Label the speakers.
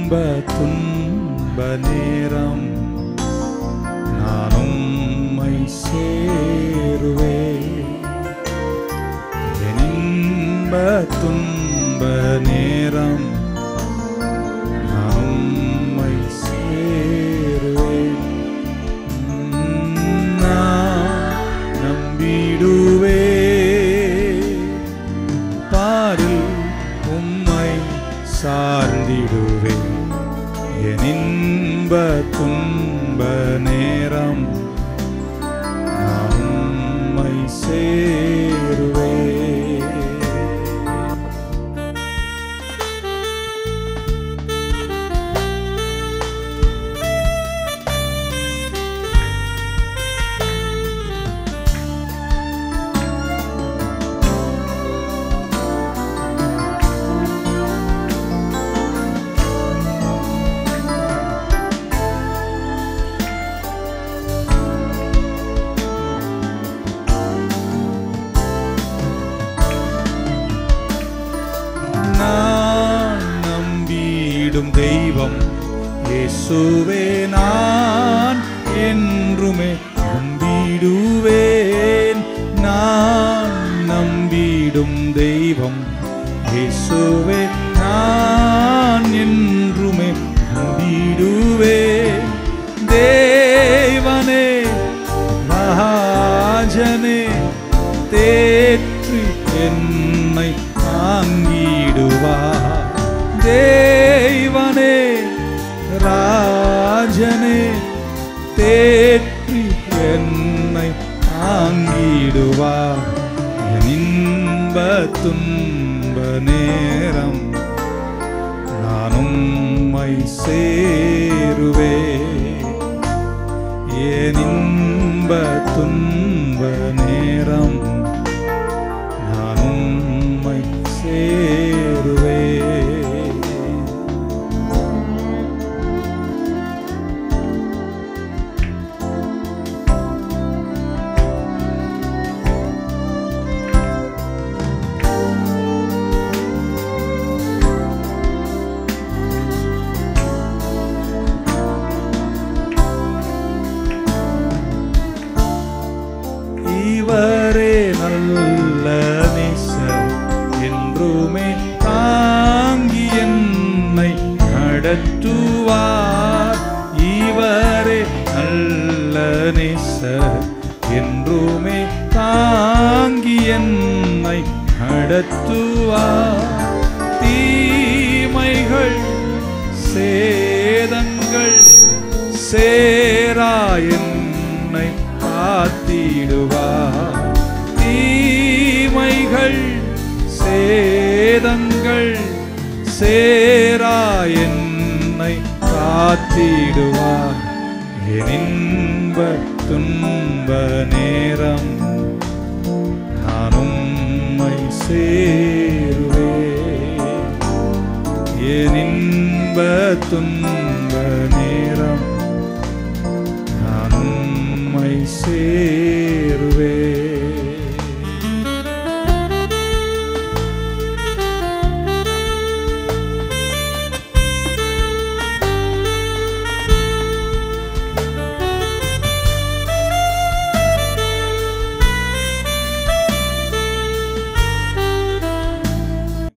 Speaker 1: இன்ப துன்ப நேரம் நான் உம்மை சேருவேன் என் இன்ப துன்ப நேரம் நான் உம்மை சேருவேன் நான் நம்பிடுவே பாரில் உம்மை சார்ந்திடுவேன் என் இன்ப துன்ப நேரம் நான் உம்மை சேருவேன் நான் நம்பிடும் தெய்வம் இயேசுவே நான் என்றுமே நம்பிடுவேன் நான் நம்பிடும் தெய்வம் இயேசுவே நான் என்றுமே நம்பிடுவேன் தேவனே ராஜனே தேற்றி என்னை தாங்கிடுவார் தேவனே ராஜனே தேற்றி என்னை தாங்கிடுவார் என் இன்ப துன்ப நேரம் நான் உம்மை சேருவேன் என் இன்ப துன்ப நேரம் நான் உம்மை சேருவேன் இவரே நல்ல நேசர் என்றுமே தாங்கி என்னை நடத்துவார் இவரே நல்ல நேசர் என்றுமே தாங்கி என்னை நடத்துவார் தீமைகள் சேதங்கள் சேரா என்னை காத்திடுவார் தீமைகள் சேதங்கள் சேரா என்னை காத்திடுவார் என் இன்ப துன்ப நேரம் நான் உம்மை சேருவேன் என் இன்ப துன்ப நேரம் நான் உம்மை சே